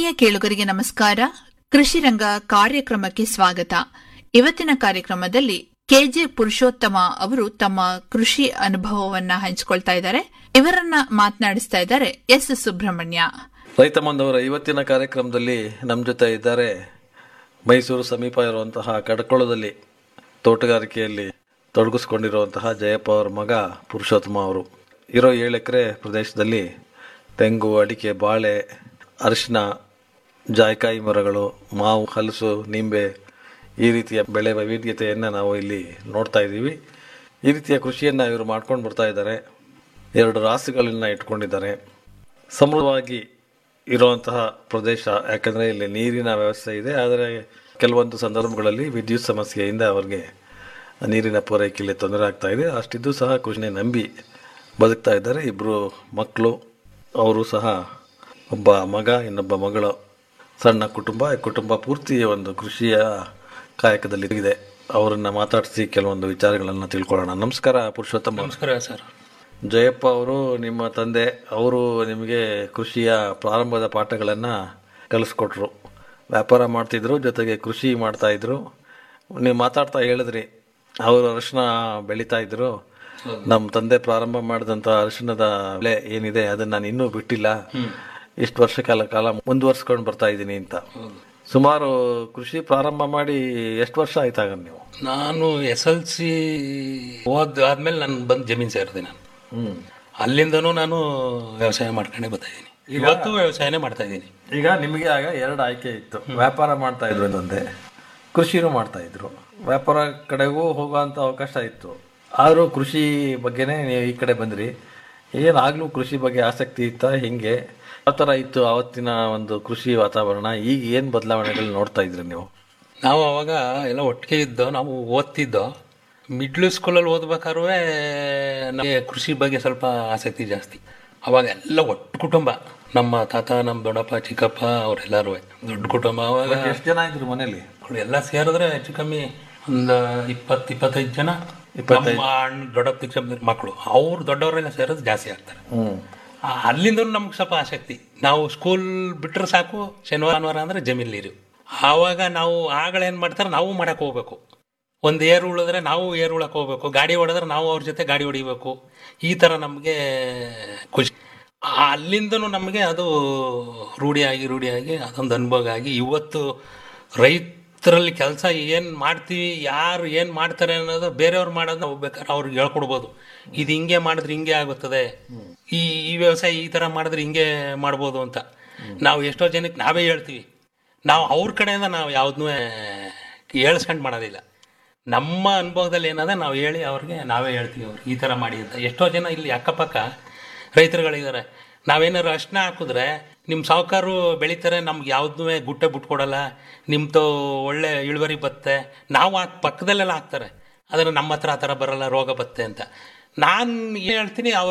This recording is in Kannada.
ಆತ್ಮೀಯ ಕೇಳುಗರಿಗೆ ನಮಸ್ಕಾರ ಕೃಷಿ ರಂಗ ಕಾರ್ಯಕ್ರಮಕ್ಕೆ ಸ್ವಾಗತ ಇವತ್ತಿನ ಕಾರ್ಯಕ್ರಮದಲ್ಲಿ ಕೆಜೆ ಪುರುಷೋತ್ತಮ ಅವರು ತಮ್ಮ ಕೃಷಿ ಅನುಭವವನ್ನ ಹಂಚಿಕೊಳ್ತಾ ಇದ್ದಾರೆ ಇವರನ್ನ ಮಾತನಾಡಿಸ್ತಾ ಇದ್ದಾರೆ ಎಸ್ ಸುಬ್ರಹ್ಮಣ್ಯ ರೈತ ಬಾಂಧವರ ಇವತ್ತಿನ ಕಾರ್ಯಕ್ರಮದಲ್ಲಿ ನಮ್ಮ ಜೊತೆ ಇದ್ದಾರೆ ಮೈಸೂರು ಸಮೀಪ ಇರುವಂತಹ ಕಡಕೊಳದಲ್ಲಿ ತೋಟಗಾರಿಕೆಯಲ್ಲಿ ತೊಡಗಿಸ್ಕೊಂಡಿರುವಂತಹ ಜಯಪ್ಪ ಅವರ ಮಗ ಪುರುಷೋತ್ತಮ ಅವರು ಇರೋ ಏಳು ಎಕರೆ ಪ್ರದೇಶದಲ್ಲಿ ತೆಂಗು ಅಡಿಕೆ ಬಾಳೆ ಅರಿಶಿನ ಜಾಯ್ಕಾಯಿ ಮರಗಳು ಮಾವು ಹಲಸು ನಿಂಬೆ ಈ ರೀತಿಯ ಬೆಳೆ ವೈವಿಧ್ಯತೆಯನ್ನು ನಾವು ಇಲ್ಲಿ ನೋಡ್ತಾ ಇದ್ದೀವಿ ಈ ರೀತಿಯ ಕೃಷಿಯನ್ನು ಇವರು ಮಾಡ್ಕೊಂಡು ಬರ್ತಾ ಇದ್ದಾರೆ ಎರಡು ರಾಸುಗಳನ್ನ ಇಟ್ಕೊಂಡಿದ್ದಾರೆ ಸಮೃದ್ಧವಾಗಿ ಇರುವಂತಹ ಪ್ರದೇಶ ಯಾಕಂದರೆ ಇಲ್ಲಿ ನೀರಿನ ವ್ಯವಸ್ಥೆ ಇದೆ ಆದರೆ ಕೆಲವೊಂದು ಸಂದರ್ಭಗಳಲ್ಲಿ ವಿದ್ಯುತ್ ಸಮಸ್ಯೆಯಿಂದ ಅವರಿಗೆ ನೀರಿನ ಪೂರೈಕೆಯಲ್ಲಿ ತೊಂದರೆ ಆಗ್ತಾ ಇದೆ ಅಷ್ಟಿದ್ದು ಸಹ ಕೃಷಿನೇ ನಂಬಿ ಬದುಕ್ತಾ ಇದ್ದಾರೆ ಇಬ್ಬರು ಮಕ್ಕಳು ಅವರು ಸಹ ಒಬ್ಬ ಮಗ ಇನ್ನೊಬ್ಬ ಮಗಳು ಸಣ್ಣ ಕುಟುಂಬ ಈ ಕುಟುಂಬ ಪೂರ್ತಿ ಒಂದು ಕೃಷಿಯ ಕಾಯಕದಲ್ಲಿ ಇದೆ ಅವರನ್ನು ಮಾತಾಡಿಸಿ ಕೆಲವೊಂದು ವಿಚಾರಗಳನ್ನು ತಿಳ್ಕೊಳ್ಳೋಣ ನಮಸ್ಕಾರ ಪುರುಷೋತ್ತಮ ನಮಸ್ಕಾರ ಸರ್ ಜಯಪ್ಪ ಅವರು ನಿಮ್ಮ ತಂದೆ ಅವರು ನಿಮಗೆ ಕೃಷಿಯ ಪ್ರಾರಂಭದ ಪಾಠಗಳನ್ನು ಕಲಿಸ್ಕೊಟ್ರು ವ್ಯಾಪಾರ ಮಾಡ್ತಿದ್ರು ಜೊತೆಗೆ ಕೃಷಿ ಮಾಡ್ತಾ ಇದ್ರು ನೀವು ಮಾತಾಡ್ತಾ ಹೇಳಿದ್ರಿ ಅವರು ಅರಿಶಿನ ಬೆಳೀತಾ ಇದ್ರು ನಮ್ಮ ತಂದೆ ಪ್ರಾರಂಭ ಮಾಡಿದಂಥ ಅರಿಶಿನದ ಬೆಳೆ ಏನಿದೆ ಅದನ್ನ ನಾನು ಇನ್ನೂ ಬಿಟ್ಟಿಲ್ಲ ಇಷ್ಟು ವರ್ಷ ಕಾಲ ಕಾಲ ಮುಂದುವರ್ಸ್ಕೊಂಡು ಬರ್ತಾ ಇದ್ದೀನಿ ಅಂತ ಸುಮಾರು ಕೃಷಿ ಪ್ರಾರಂಭ ಮಾಡಿ ಎಷ್ಟು ವರ್ಷ ಆಯ್ತಾಗ ನೀವು ನಾನು ಎಸ್ ಎಲ್ ಸಿ ಓದ್ ಆದ್ಮೇಲೆ ನಾನು ಬಂದು ಜಮೀನು ಸೇರಿದೆ ನಾನು ಹ್ಮ್ ಅಲ್ಲಿಂದನೂ ನಾನು ವ್ಯವಸಾಯ ಮಾಡ್ಕೊಂಡೇ ಬರ್ತಾ ಇದ್ದೀನಿ ಇವತ್ತು ವ್ಯವಸಾಯನೇ ಮಾಡ್ತಾ ಇದ್ದೀನಿ ಈಗ ನಿಮಗೆ ಆಗ ಎರಡು ಆಯ್ಕೆ ಇತ್ತು ವ್ಯಾಪಾರ ಮಾಡ್ತಾ ಇದ್ರು ಒಂದೊಂದೇ ಕೃಷಿನೂ ಮಾಡ್ತಾ ಇದ್ರು ವ್ಯಾಪಾರ ಕಡೆಗೂ ಹೋಗುವಂಥ ಅವಕಾಶ ಇತ್ತು ಆದರೂ ಕೃಷಿ ಬಗ್ಗೆನೇ ನೀವು ಈ ಕಡೆ ಬಂದ್ರಿ ಏನಾಗಲೂ ಕೃಷಿ ಬಗ್ಗೆ ಆಸಕ್ತಿ ಇತ್ತಾ ಹಿಂಗೆ ಯಾವ ಥರ ಇತ್ತು ಆವತ್ತಿನ ಒಂದು ಕೃಷಿ ವಾತಾವರಣ ಈಗ ಏನು ಬದಲಾವಣೆಗಳು ನೋಡ್ತಾ ಇದ್ರಿ ನೀವು ನಾವು ಅವಾಗ ಎಲ್ಲ ಒಟ್ಟಿಗೆ ಇದ್ದೋ ನಾವು ಓದ್ತಿದ್ದೋ ಮಿಡ್ಲ್ ಸ್ಕೂಲಲ್ಲಿ ಓದ್ಬೇಕಾದ್ರೂ ನಮಗೆ ಕೃಷಿ ಬಗ್ಗೆ ಸ್ವಲ್ಪ ಆಸಕ್ತಿ ಜಾಸ್ತಿ ಅವಾಗ ಎಲ್ಲ ಒಟ್ಟು ಕುಟುಂಬ ನಮ್ಮ ತಾತ ನಮ್ಮ ದೊಡ್ಡಪ್ಪ ಚಿಕ್ಕಪ್ಪ ಅವರೆಲ್ಲರೂ ದೊಡ್ಡ ಕುಟುಂಬ ಅವಾಗ ಎಷ್ಟು ಜನ ಇದ್ರು ಮನೇಲಿ ಅವ್ರು ಎಲ್ಲ ಸೇರಿದ್ರೆ ಹೆಚ್ಚು ಕಮ್ಮಿ ಒಂದು ಇಪ್ಪತ್ತು ಇಪ್ಪತ್ತೈದು ಜನ ನಮ್ಮ ಅಣ್ಣ ದೊಡ್ಡಪ್ಪ ಚಿಕ್ಕಪ್ಪ ಮಕ್ಕಳು ಅವ್ರು ದೊಡ್ಡವರೆಲ್ಲ ಸೇರೋದು ಜಾಸ್ತಿ ಆಗ್ತಾರೆ ಹ್ಞೂ ಆ, ಅಲ್ಲಿಂದ ನಮ್ಗೆ ಸ್ವಲ್ಪ ಆಸಕ್ತಿ ನಾವು ಸ್ಕೂಲ್ ಬಿಟ್ಟರೆ ಸಾಕು ಶನಿವಾರ ಭಾನುವಾರ ಅಂದರೆ ಜಮೀನ್ ನೀರು ಆವಾಗ ನಾವು ಆಗಳೇನು ಮಾಡ್ತಾರೆ ನಾವು ಮಾಡಕ್ಕೆ ಹೋಗ್ಬೇಕು ಒಂದು ಏರು ಉಳಿದ್ರೆ ನಾವು ಏರು ಉಳಕ್ಕೆ ಹೋಗ್ಬೇಕು ಗಾಡಿ ಹೊಡೆದ್ರೆ ನಾವು ಅವ್ರ ಜೊತೆ ಗಾಡಿ ಹೊಡಿಬೇಕು ಈ ಥರ ನಮಗೆ ಖುಷಿ ಆ, ಅಲ್ಲಿಂದನೂ ನಮಗೆ ಅದು ರೂಢಿಯಾಗಿ ರೂಢಿಯಾಗಿ ಅದೊಂದು ಅನುಭವ ಆಗಿ ಇವತ್ತು ರೈತರಲ್ಲಿ ಕೆಲಸ ಏನು ಮಾಡ್ತೀವಿ ಯಾರು ಏನು ಮಾಡ್ತಾರೆ ಅನ್ನೋದು ಬೇರೆಯವ್ರು ಮಾಡೋದನ್ನ ನಾವು ಬೇಕಾದ್ರೆ ಅವ್ರಿಗೆ ಹೇಳ್ಕೊಡ್ಬೋದು ಇದು ಹಿಂಗೆ ಮಾಡಿದ್ರೆ ಹಿಂಗೆ ಆಗುತ್ತದೆ ಈ ಈ ವ್ಯವಸಾಯ ಈ ಥರ ಮಾಡಿದ್ರೆ ಹಿಂಗೆ ಮಾಡ್ಬೋದು ಅಂತ ನಾವು ಎಷ್ಟೋ ಜನಕ್ಕೆ ನಾವೇ ಹೇಳ್ತೀವಿ ನಾವು ಅವ್ರ ಕಡೆಯಿಂದ ನಾವು ಯಾವುದನ್ನೂ ಹೇಳ್ಸ್ಕೊಂಡು ಮಾಡೋದಿಲ್ಲ ನಮ್ಮ ಅನುಭವದಲ್ಲಿ ಏನದ ನಾವು ಹೇಳಿ ಅವ್ರಿಗೆ ನಾವೇ ಹೇಳ್ತೀವಿ ಅವ್ರಿಗೆ ಈ ಥರ ಮಾಡಿ ಅಂತ ಎಷ್ಟೋ ಜನ ಇಲ್ಲಿ ಅಕ್ಕಪಕ್ಕ ರೈತರುಗಳಿದ್ದಾರೆ ನಾವೇನಾದ್ರು ಅರ್ಶಿನ ಹಾಕಿದ್ರೆ ನಿಮ್ಮ ಸಾಹುಕಾರು ಬೆಳೀತಾರೆ ನಮ್ಗೆ ಯಾವುದನ್ನೂ ಗುಟ್ಟೆ ಬಿಟ್ಕೊಡಲ್ಲ ನಿಮ್ಮದು ಒಳ್ಳೆ ಇಳುವರಿ ಬತ್ತೆ ನಾವು ಆ ಪಕ್ಕದಲ್ಲೆಲ್ಲ ಹಾಕ್ತಾರೆ ಆದರೆ ನಮ್ಮ ಹತ್ರ ಆ ಥರ ಬರಲ್ಲ ರೋಗ ಬತ್ತೆ ಅಂತ ನಾನು ಏನು ಹೇಳ್ತೀನಿ ಅವ್ರು